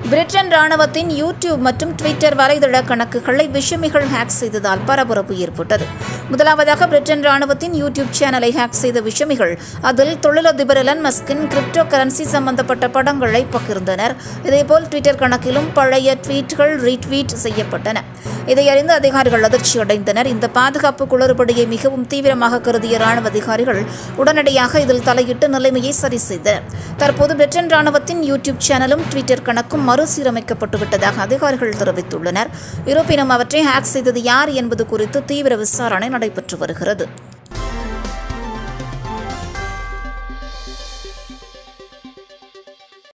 Britain ராணுவத்தின் YouTube மற்றும் Twitter வலைதள கணக்குகளை விஷமிகள் ஹேக் செய்ததால் பரபரப்பு ஏற்பட்டது முதலாவதாக பிரிட்டன் ராணுவத்தின் யூடியூப் சேனலை ஹேக் செய்த விஷமிகள் அதில் தொழிலதிபர் எலன் மஸ்கின் கிரிப்டோ கரன்சி சம்பந்தப்பட்ட படங்களை பகிர்ந்தனர் இதேபோல் ட்விட்டர் கணக்கிலும் பழைய ட்வீட்கள் ரீட்வீட் செய்யப்பட்டன இதை அறிந்து அதிகாரிகள் அதிர்ச்சி அடைந்தனர் இந்த பாதுகாப்பு குளறுபடியை மிகவும் தீவிரமாக கருதிய ராணுவ அதிகாரிகள் உடனடியாக இதில் தலையிட்டு நிலைமையை சரி செய்தனர் தற்போது பிரிட்டன் ராணுவத்தின் யூடியூப் சேனலும் ட்விட்டர் கணக்கும் மறுசீரமைக்கப்பட்டு விட்டதாக அதிகாரிகள் தெரிவித்துள்ளனர் இருப்பினும் அவற்றை ஹேக் செய்தது யார் என்பது குறித்து தீவிர விசாரணை நடைபெற்று வருகிறது